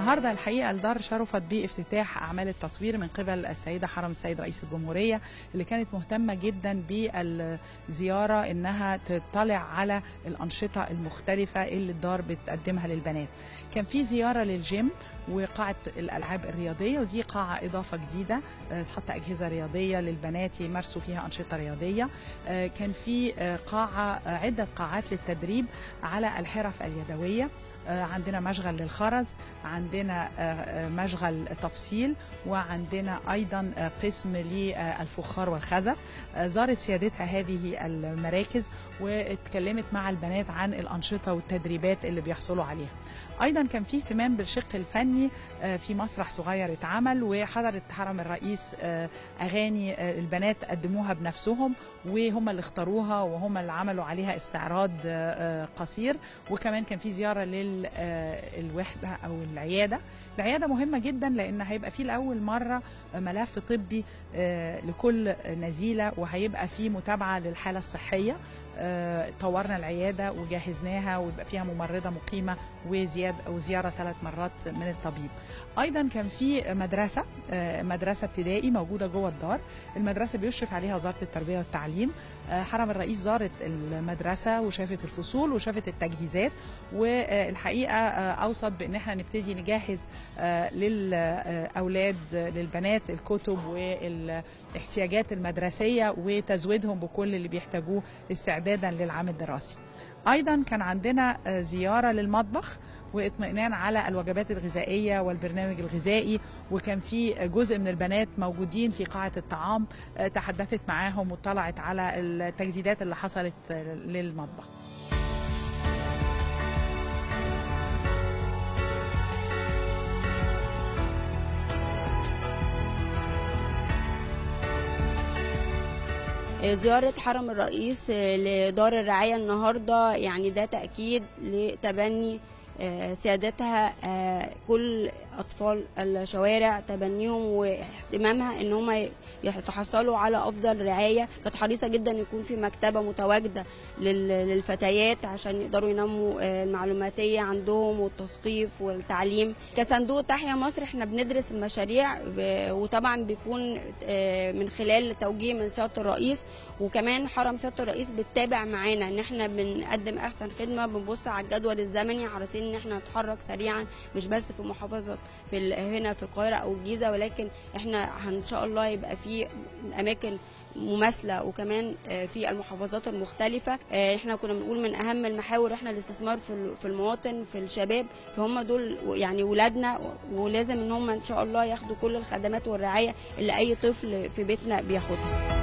النهارده الحقيقه الدار شرفت بافتتاح اعمال التطوير من قبل السيده حرم السيد رئيس الجمهوريه اللي كانت مهتمه جدا بالزياره انها تطلع على الانشطه المختلفه اللي الدار بتقدمها للبنات. كان في زياره للجيم وقاعة الألعاب الرياضية ودي قاعة إضافة جديدة آه، تحط أجهزة رياضية للبنات يمارسوا فيها أنشطة رياضية آه، كان في آه، قاعة آه، عدة قاعات للتدريب على الحرف اليدوية آه، عندنا مشغل للخرز عندنا آه، آه، مشغل تفصيل وعندنا ايضا آه، قسم للفخار والخزف آه، زارت سيادتها هذه المراكز واتكلمت مع البنات عن الانشطه والتدريبات اللي بيحصلوا عليها ايضا كان في اهتمام بالشق الفني آه، في مسرح صغير اتعمل وحضرت حرم الرئيس آه، اغاني آه، البنات قدموها بنفسهم وهم اللي اختاروها وهم اللي عملوا عليها استعراض آه، آه، قصير وكمان كان في زياره للوحده او العياده العياده مهمه جدا لان هيبقى في لاول مره ملف طبي آه، لكل نزيله وهيبقى في متابعه للحاله الصحيه آه، طورنا العياده وجهزناها ويبقى فيها ممرضه مقيمه وزياد وزياره ثلاث مرات من الطبيب. ايضا كان في مدرسه آه، مدرسه ابتدائي موجوده جوه الدار، المدرسه بيشرف عليها وزاره التربيه والتعليم. آه، حرم الرئيس زارت المدرسه وشافت الفصول وشافت التجهيزات والحقيقه آه، اوصت بان احنا نبتدي نجهز آه، للاولاد آه، للبنات الكتب والاحتياجات المدرسيه وتزويدهم بكل اللي بيحتاجوه استعدادا للعام الدراسي. ايضا كان عندنا آه، زياره للمطبخ واطمئنان على الوجبات الغذائيه والبرنامج الغذائي وكان في جزء من البنات موجودين في قاعه الطعام آه، تحدثت معاهم وطلعت على التجديدات اللي حصلت آه، للمطبخ زيارة حرم الرئيس لدار الرعاية النهاردة يعني ده تأكيد لتبني آه، سيادتها آه، كل أطفال الشوارع تبنيهم واهتمامها إن هم يتحصلوا على أفضل رعاية كانت حريصة جدا يكون في مكتبة متواجدة لل- للفتيات عشان يقدروا ينموا آه، المعلوماتية عندهم والتثقيف والتعليم كصندوق تحيا مصر احنا بندرس المشاريع ب- وطبعا بيكون آه، من خلال توجيه من سيادة الرئيس وكمان حرم سيادة الرئيس بتتابع معانا ان احنا بنقدم احسن خدمة بنبص على الجدول الزمني عارفين ان احنا نتحرك سريعا مش بس في محافظة في ال- هنا في القاهرة او الجيزة ولكن احنا ان شاء الله يبقى في اماكن مماثله وكمان آه، في المحافظات المختلفه آه، احنا كنا بنقول من اهم المحاور احنا الاستثمار في ال- في المواطن في الشباب فهم دول يعني ولادنا ولازم ان هم ان شاء الله ياخدوا كل الخدمات والرعايه اللي اي طفل في بيتنا بياخدها